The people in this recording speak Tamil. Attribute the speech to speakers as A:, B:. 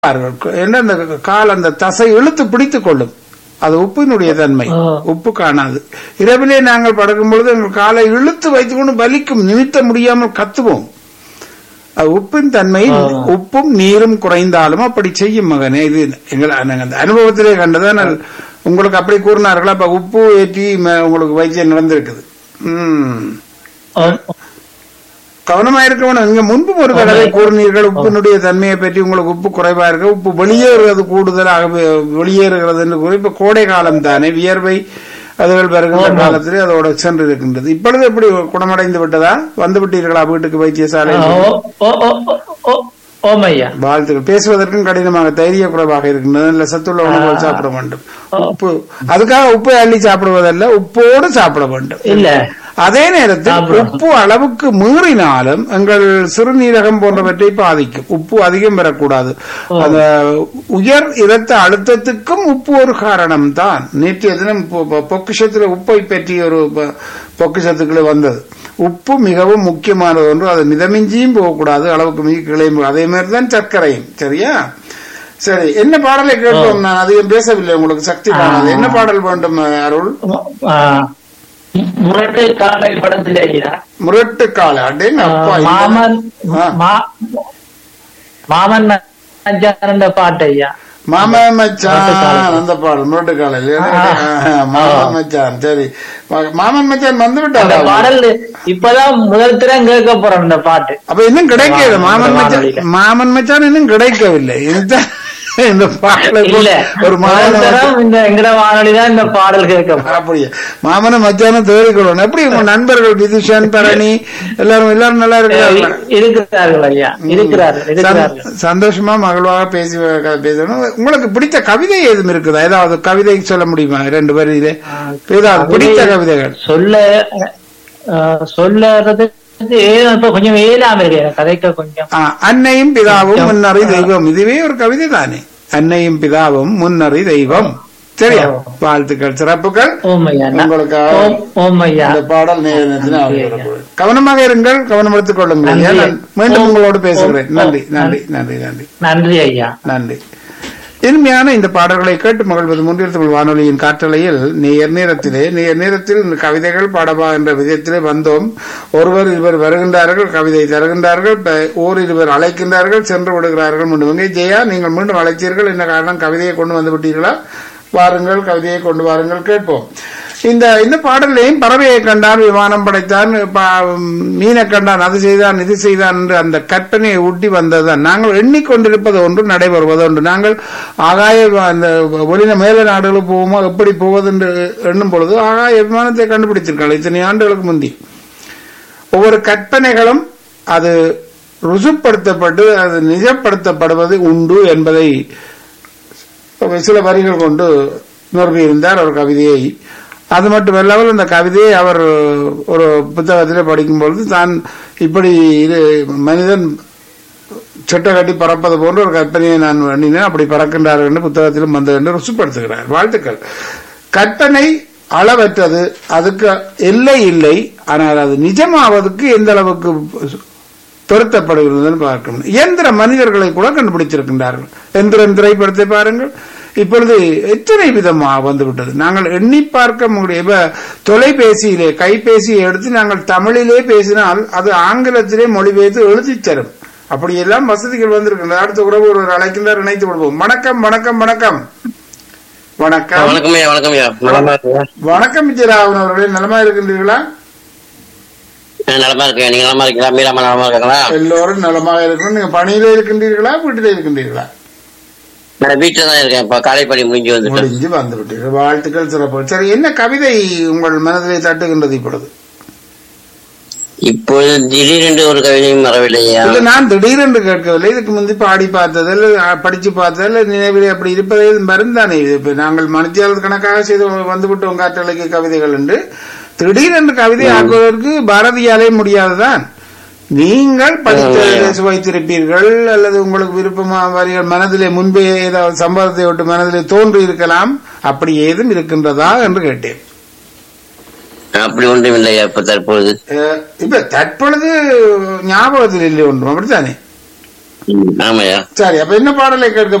A: பாருங்கள். என்ன அந்த கால் அந்த தசை இழுத்து பிடித்துக் கொள்ளும் அது உப்பினுடைய தன்மை
B: ஆ.
A: உப்பு காணாது இரவிலே நாங்கள் படுக்கும் பொழுது எங்கள் காலை இழுத்து வைத்துக்கொண்டு வலிக்கும் நிமித்த முடியாமல் கத்துவோம் அது உப்பின் தன்மை
B: ஆ.
A: உப்பும் நீரும் குறைந்தாலும் அப்படி செய்யும் மகனே இது எங்கள் நாங்க அந்த அனுபவத்திலே கண்டதான் உங்களுக்கு அப்படி கூறினார்களா அப்ப உப்பு ஏற்றி ம- உங்களுக்கு வைத்தியம் நடந்திருக்குது ம்
B: ஆம்.
A: கவனமா இருக்க வேணும் நீங்க முன்பு ஒரு தடவை கூறினீர்கள் உப்பினுடைய தன்மையை பற்றி உங்களுக்கு உப்பு குறைவா இருக்கு உப்பு வெளியேறுவது கூடுதலாக வெ- வெளியேறுகிறது என்று கூறி இப்ப கோடை காலம் தானே வியர்வை அதுகள் வருகின்ற
B: ஆமா.
A: காலத்திலே அதோட சென்று இருக்கின்றது இப்பொழுது எப்படி குணமடைந்து விட்டதா வந்து விட்டீர்களா வீட்டுக்கு வைத்தியசாலை
B: ஆ, ஓ- ஓ- ஓ- ஓ- ஓ- ஓமையா
A: வாழ்த்துக்கள் பேசுவதற்கும் கடினமாக தைரிய குறைவாக இருக்கின்றது நல்ல சத்துள்ள உணவுகள் சாப்பிட வேண்டும் உப்பு அதுக்காக உப்பை அள்ளி சாப்பிடுவதல்ல உப்போடு சாப்பிட வேண்டும்
B: இல்ல
A: அதே நேரத்தில்
B: சாப்பிடணும்.
A: உப்பு அளவுக்கு மீறினாலும் எங்கள் சிறுநீரகம் போன்றவற்றை பாதிக்கும் உப்பு அதிகம் பெறக்கூடாது அந்த உயர் இரத்த அழுத்தத்துக்கும் உப்பு ஒரு காரணம் தான் நேற்றைய தினம் பொ- பொ- பொக்கிஷத்துல உப்பை பற்றி ஒரு பொ- பொக்கிஷத்துக்குள்ள வந்தது உப்பு மிகவும் முக்கியமானது ஒன்று அது மிதமிஞ்சியும் போகக்கூடாது அளவுக்கு மிக கிளையும் அதே மாதிரி தான் சர்க்கரையும் சரியா சரி என்ன பாடலை கேட்போம் நான் அதிகம் பேசவில்லை உங்களுக்கு சக்தி காணாது என்ன பாடல் வேண்டும் அருள்
B: ஆ, முரட்டு காலை படத்துல ஐயா
A: முரட்டு கால அடேங்க அப்பா இந்த-
B: மாமன்
A: ஆ.
B: மா- மாமன் மச்சான் பாட்டு ஐயா
A: மாமா
B: முரட்டு
A: மச்சான்
B: காலம்.
A: அந்த பாடல் முரட்டு காலையில்
B: ஆ.
A: மாமன் மச்சான் சரி மா- மாமன் மச்சான் வந்து
B: அந்த
A: விட்டாரா
B: பாடல் இப்பதான் முதல் திறம் கேட்க போறோம் இந்த பாட்டு
A: அப்ப இன்னும் கிடைக்கல
B: வா-
A: மாமன் மச்சான்
B: வானொலியில.
A: மாமன் மச்சான் இன்னும் கிடைக்கவில்லை இதுதான் இந்த பாடலை
B: இல்ல
A: ஒரு
B: முதல்
A: மாமன்
B: தரம் இந்த எங்கட வானொலி தான் இந்த பாடல் கேட்க போறோம்.
A: அப்படியே மாமனும் மச்சானும் தேடிக்கொள்ளணும் எப்படி உங்க நண்பர்கள் விதுஷன் பரணி எல்லாரும் எல்லாரும் நல்லா இருக்கிறாங்க
B: இருக்கிறார்கள் ஐயா இருக்கிறார்கள் இருக்கிறார்கள்
A: சந்- சந்தோஷமா மகிழ்வாக பேசி பேசணும் உங்களுக்கு பிடித்த கவிதை எதுவும் இருக்குதா ஏதாவது கவிதை சொல்ல முடியுமா ரெண்டு வரியிலே ஏதாவது பிடித்த கவிதைகள்
B: சொல்ல அஹ், சொல்லறது இப்ப கொஞ்சம் ஏலாம இருக்கு எனக்கு கதைக்க கொஞ்சம்
A: ஆ, அன்னையும் பிதாவும் முன்னறி தெய்வம் இதுவே ஒரு கவிதை தானே அன்னையும் பிதாவும் முன்னறி தெய்வம் சரியா வாழ்த்துக்கள் சிறப்புகள்
B: ஓமையா
A: உங்களுக்காக
B: ஓம் ஓமையா
A: இந்த பாடல் நேரத்தில் கவனமாக இருங்கள் கவனம் எடுத்துக் கொள்ளுங்கள்
B: நன்றி.
A: நான் மீண்டும் உங்களோடு பேசுகிறேன்
B: ஓம்,
A: நன்றி
B: ஓம்,
A: நன்றி நன்றி நன்றி
B: நன்றி ஐயா
A: நன்றி இனிமையான இந்த பாடல்களை கேட்டு மகிழ்வது முன்னில் தமிழ் வானொலியின் காற்றலையில் நேர் நேரத்திலே நேர் நேரத்தில் இந்த கவிதைகள் பாடவா என்ற விதத்திலே வந்தோம் ஒருவர் இருவர் வருகின்றார்கள் கவிதை தருகின்றார்கள் ப- ஓரிருவர் அழைக்கின்றார்கள் சென்று விடுகிறார்கள் மீண்டும் இங்கே ஜெயா நீங்கள் மீண்டும் அழைத்தீர்கள் என்ன காரணம் கவிதையை கொண்டு வந்து விட்டீர்களா வாருங்கள் கவிதையை கொண்டு வாருங்கள் கேட்போம் இந்த இந்த பாடலையும் பறவையை கண்டான் விமானம் படைத்தான் ப- மீனை கண்டான் அது செய்தான் இது செய்தான் என்று அந்த கற்பனையை ஊட்டி வந்ததுதான் நாங்கள் எண்ணிக்கொண்டிருப்பது ஒன்று நடைபெறுவது ஒன்று நாங்கள் ஆகாய வ- அந்த வெளியில மேல நாடுகளுக்கு போவோமோ எப்படி போவது என்று எண்ணும் பொழுது ஆகாய விமானத்தை கண்டுபிடித்திருக்காங்க இத்தனை ஆண்டுகளுக்கு முந்தி ஒவ்வொரு கற்பனைகளும் அது ருசுப்படுத்தப்பட்டு அது நிஜப்படுத்தப்படுவது உண்டு என்பதை சில வரிகள் கொண்டு நிரம்பியிருந்தார் ஒரு கவிதையை அது மட்டுமல்லாமல் அந்த கவிதையை அவர் ஒரு புத்தகத்திலே படிக்கும்பொழுது தான் இப்படி இது மனிதன் செட்டை கட்டி பறப்பது போன்ற ஒரு கற்பனையை நான் எண்ணினேன் அப்படி பறக்கின்றார் என்று புத்தகத்திலும் வந்தது என்று ருசுப்படுத்துகிறார் வாழ்த்துக்கள் கற்பனை அளவற்றது அதுக்கு எல்லை இல்லை ஆனால் அது நிஜமாவதற்கு எந்த அளவுக்கு பொருத்தப்படுகிறதுன்னு பார்க்கணும் இயந்திர மனிதர்களை கூட கண்டுபிடித்திருக்கின்றார்கள் எந்திரன் திரைப்படத்தை பாருங்கள் இப்பொழுது எத்தனை விதமாக வந்துவிட்டது நாங்கள் எண்ணி பார்க்க முடியும் இப்ப தொலைபேசியிலே கைபேசியை எடுத்து நாங்கள் தமிழிலே பேசினால் அது ஆங்கிலத்திலே மொழிபெயர்த்து எழுதித் தரும் அப்படியெல்லாம் வசதிகள் வந்திருக்கின்றன அடுத்த உறவு ஒருவர் அழைக்கின்றார் இணைத்து விடுவோம் வணக்கம் வணக்கம் வணக்கம் வணக்கம்
C: வணக்கம் ஐயா வணக்கம் ஐயா நலமா இருக்கீங்களா
A: வணக்கம் விஜயராவன் அவர்களே நலமா இருக்கின்றீர்களா
C: ஆ, நலமா இருக்கேன் நீங்க நலமா இருக்கீங்களா மீராமா நலமா இருக்காங்களா
A: எல்லோரும் நலமாக இருக்கணும் நீங்க பணியில இருக்கின்றீர்களா வீட்டிலே இருக்கின்றீர்களா
C: நான் வீட்டுல தான் இருக்கேன் இப்ப காலை பணி முடிஞ்சு வந்துட்டேன்
A: முடிஞ்சு வந்து விட்டீர்கள் வாழ்த்துக்கள் சிறப்பு சரி என்ன கவிதை உங்கள் மனதிலே தட்டுகின்றது இப்பொழுது
C: இப்போது திடீரென்று ஒரு கவிதையும் வரவில்லையா
A: இல்ல நான் திடீரென்று கேட்கவில்லை இதுக்கு முந்தி பாடி பார்த்தது இல்ல அஹ், படிச்சு பார்த்தது இல்ல நினைவிலே அப்படி இருப்பதே மருந்தானே இது இப்ப நாங்கள் மனுஷியாளர் கணக்காக செய்து வந்து விட்டோம் காற்றலைக்கு கவிதைகள் என்று திடீரென்று கவிதை ஆக்குவதற்கு பாரதியாலே முடியாதுதான் நீங்கள் படித்து சுவைத்திருப்பீர்கள் அல்லது உங்களுக்கு விருப்பமா வரிகள் மனதிலே முன்பே ஏதாவது சம்பவத்தை விட்டு மனதிலே தோன்றி இருக்கலாம் அப்படி ஏதும் இருக்கின்றதா என்று கேட்டேன்
C: அப்படி ஒன்றும் இல்லையா இப்ப தற்போது
A: அஹ், இப்ப தற்பொழுது ஞாபகத்தில் இல்லை ஒன்றும் அப்படித்தானே
C: ம், ஆமாய்யா
A: சரி அப்ப என்ன பாடலை கேட்க